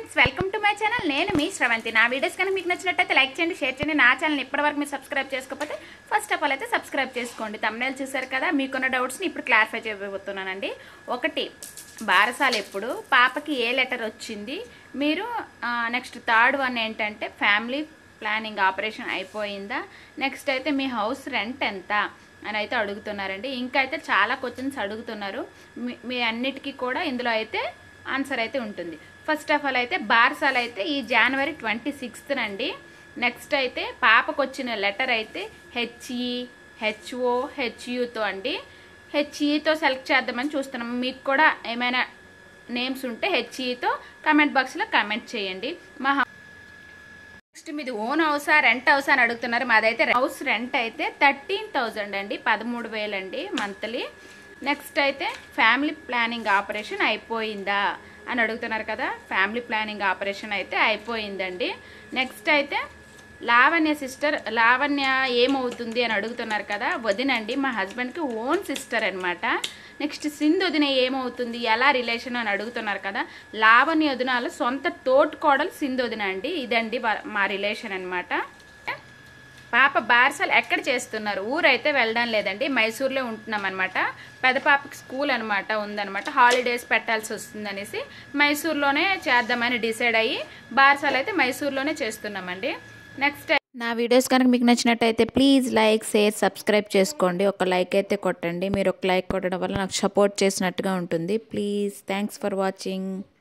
friends welcome to my channel నేను మీ శ్రవంతి నా వీడియోస్ కనుక మీకు నచ్చినట్టయితే లైక్ చేయండి షేర్ చేయండి నా ఛానల్ ఇప్పటివరకు మీరు సబ్స్క్రైబ్ చేసుకోకపోతే ఫస్ట్ ఆఫ్ ఆల్ అయితే సబ్స్క్రైబ్ చేసుకోండి తమ్నేల్ చూసారు కదా మీకున్న డౌట్స్ని ఇప్పుడు క్లారిఫై చేయబోతున్నానండి ఒకటి బారసాలు ఎప్పుడు పాపకి ఏ లెటర్ వచ్చింది మీరు నెక్స్ట్ థర్డ్ వన్ ఏంటంటే ఫ్యామిలీ ప్లానింగ్ ఆపరేషన్ అయిపోయిందా నెక్స్ట్ అయితే మీ హౌస్ రెంట్ ఎంత అని అయితే అడుగుతున్నారండి ఇంకా అయితే చాలా క్వశ్చన్స్ అడుగుతున్నారు మీ మీ అన్నిటికీ కూడా ఇందులో అయితే ఆన్సర్ అయితే ఉంటుంది ఫస్ట్ ఆఫ్ ఆల్ అయితే బార్సాల్ అయితే ఈ జనవరి ట్వంటీ సిక్స్త్ అండి నెక్స్ట్ అయితే పాపకు వచ్చిన లెటర్ అయితే హెచ్ఈ హెచ్ఓ హెచ్యుతో అండి హెచ్ఈతో సెలెక్ట్ చేద్దామని చూస్తున్నాం మీకు కూడా ఏమైనా నేమ్స్ ఉంటే హెచ్ఈతో కమెంట్ బాక్స్లో కమెంట్ చేయండి మా నెక్స్ట్ మీది ఓన్ హౌసా రెంట్ హౌస్ అని అడుగుతున్నారు మాదైతే హౌస్ రెంట్ అయితే థర్టీన్ థౌజండ్ అండి పదమూడు వేలు అండి మంత్లీ నెక్స్ట్ అయితే ఫ్యామిలీ ప్లానింగ్ ఆపరేషన్ అయిపోయిందా అని అడుగుతున్నారు కదా ఫ్యామిలీ ప్లానింగ్ ఆపరేషన్ అయితే అయిపోయిందండి నెక్స్ట్ అయితే లావణ్య సిస్టర్ లావణ్య ఏమవుతుంది అని అడుగుతున్నారు కదా వదినండి మా హస్బెండ్కి ఓన్ సిస్టర్ అనమాట నెక్స్ట్ సింధు వదిన ఏమవుతుంది ఎలా రిలేషన్ అని అడుగుతున్నారు కదా లావణ్య వదినాలు సొంత తోటి కోడలు సింధు వదిన అండి ఇదండి వా- మా రిలేషన్ అనమాట పాప బార్సల్ ఎక్కడ చేస్తున్నారు ఊరైతే వెళ్ళడం లేదండి మైసూర్లో ఉంటున్నాం అనమాట పెద్ద పాపకి స్కూల్ అనమాట ఉందనమాట హాలిడేస్ పెట్టాల్సి వస్తుందనేసి మైసూర్లోనే చేద్దామని డిసైడ్ అయ్యి బార్సల్ అయితే మైసూర్లోనే చేస్తున్నామండి నెక్స్ట్ నా వీడియోస్ కనుక మీకు నచ్చినట్టయితే ప్లీజ్ లైక్ షేర్ సబ్స్క్రైబ్ చేసుకోండి ఒక లైక్ అయితే కొట్టండి మీరు ఒక లైక్ కొట్టడం వల్ల నాకు సపోర్ట్ చేసినట్టుగా ఉంటుంది ప్లీజ్ థ్యాంక్స్ ఫర్ వాచింగ్